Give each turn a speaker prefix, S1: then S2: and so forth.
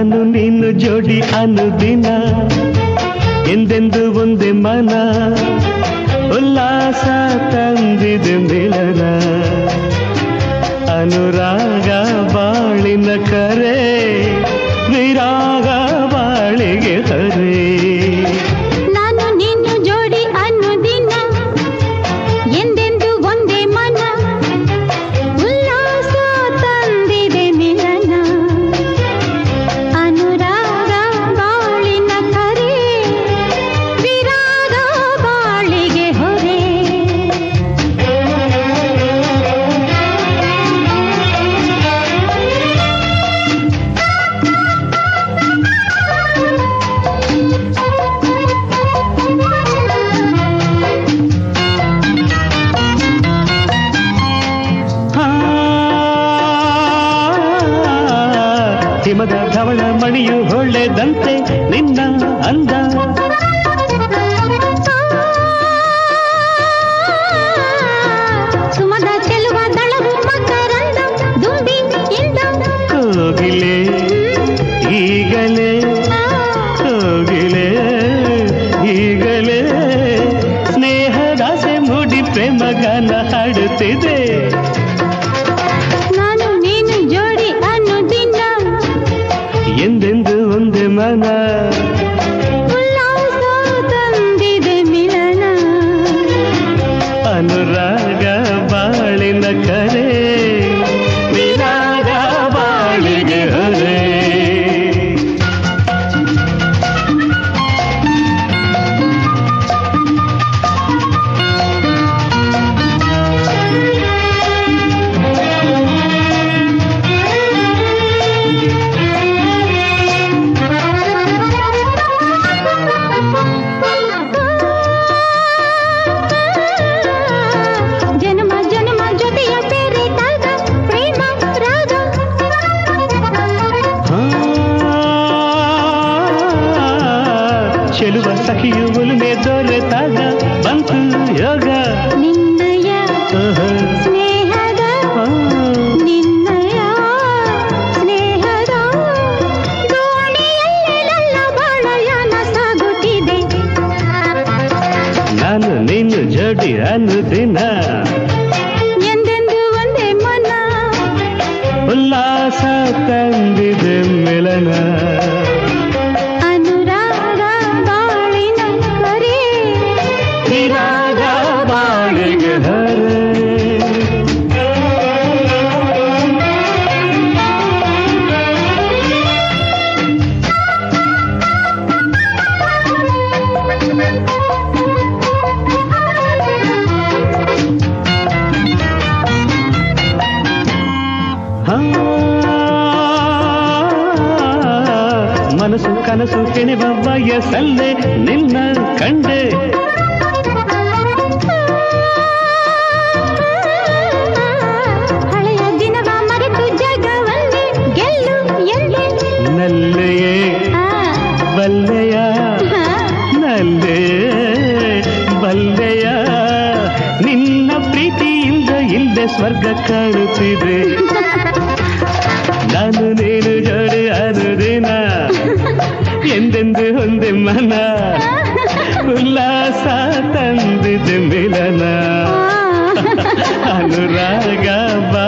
S1: ನಾನು ನೀನು ಜೋಡಿ ಅನುದಿನ ಎಂದೆಂದು ಒಂದೇ ಮನ ಉಲ್ಲಾಸ ತಂದಿದೆ ಮಿಳನ ಅನುರಾಗ ಬಾಳಿನ ಕರೆ ವಿರಾಗ ಬಾಳಿಗೆ ಹರೇ
S2: ನಾನು ನೀನು ಜೋಡಿ ಅನ್ನುದಿನ ಎಂದೆಂದು ಒಂದೇ ಮನ ಉಲ್ಲಾಸ ತಂದಿದೆ ಮಿಲನ ಅನುರಾಗ ಬಾಳಿನ ಕರೆ ವಿರಾಗ ಬಾಳಿಗೆ ಹೊರೆ
S1: ಆ, ಹಿಮದ ಧವಳ ಮಣಿಯು ಹೊಳ್ಳೆದಂತೆ ನಿನ್ನ ಅಂದ
S2: ಸುಮದ ಚೆಲುವ ದಳವು ಮಕರಂದ ದುಂಬಿ ಇಂದ
S1: ಕೋಗಿಲೆ ಈಗಲೇ ಕೋಗಿಲೆ ಈಗಲೇ ಸ್ನೇಹದಾಸೆ ಮೂಡಿ ಪ್ರೇಮ ಗಾನ ಹಾಡುತ್ತಿದೆ
S2: ನಾನು ನೀನು ಜೋಡಿ ಅನ್ನುದಿನ
S1: ಎಂದೆಂದು ಒಂದೇ ಮನ
S2: ಉಲ್ಲಾಸ ತಂದಿದೆ ಮಿಲನ
S1: ಅನುರಾಗ ಬಾಳಿನ ಕರೆ ವಿರಾಗ ಬಾಳಿಗೆ ಹೊರೆ
S2: ಜನ್ಮ ಜನ್ಮ ಜೊತೆಯ ಬೇರೆದಾಗ ಪ್ರೇಮ ರಾಗ
S1: ಆ, ಚೆಲುವ ಸಖಿಯು ಉಲುಮೆ ದೊರೆತಾಗ ಬಂತು ಯೋಗ
S2: ನಿನ್ನಯ
S1: ಆಹಾ,
S2: ಸ್ನೇಹದ
S1: ಆ,
S2: ನಿನ್ನಯ ಸ್ನೇಹದ ದೋಣಿಯಲ್ಲಿ ನನ್ನ ಬಾಳಯಾನ ಸಾಗುತ್ತಿದೆ
S1: ನಾನು ನೀನು ಜೋಡಿ ಅನುದಿನ
S2: ಎಂದೆಂದು ಒಂದೇ ಮನ
S1: ಉಲ್ಲಾಸ ತಂದಿದೆ ಮಿಲನ
S2: ಅನುರಾಗ ಬಾಳಿನ ಕರೆ
S1: ವಿರಾಗ ಬಾಳಿಗೆ ಹರೆ ಆ, ಮನಸ್ಸು ಕನಸು ಕೆಣಿವ ವಯಸ್ಸಲ್ಲೇ ನಿನ್ನ ಕಂಡೆ
S2: ಹಳೆಯ ದಿನವ ಮರೆತು ಜಗವನ್ನೇ ಗೆಲ್ಲು ಎಂದೆ
S1: ನಲ್ಲೆಯೇ
S2: ಆ,
S1: ಬಲ್ಲೆಯ
S2: ಆ,
S1: ನಲ್ಲೆಯೇ ಬಲ್ಲೆಯ ನಿನ್ನ ಪ್ರೀತಿಯಿಂದ ಇಲ್ಲದೆ ಸ್ವರ್ಗ ಕಾಣುತ್ತಿದೆ ನಾನು ನೀನು ಜೋಡಿ ಅನುದಿನ ಎಂದೆಂದು ಒಂದೇ ಮನ ಉಲ್ಲಾಸ ತಂದಿದೆ ಮಿಲನ
S2: ಆ.
S1: ಅನುರಾಗ ಬಾ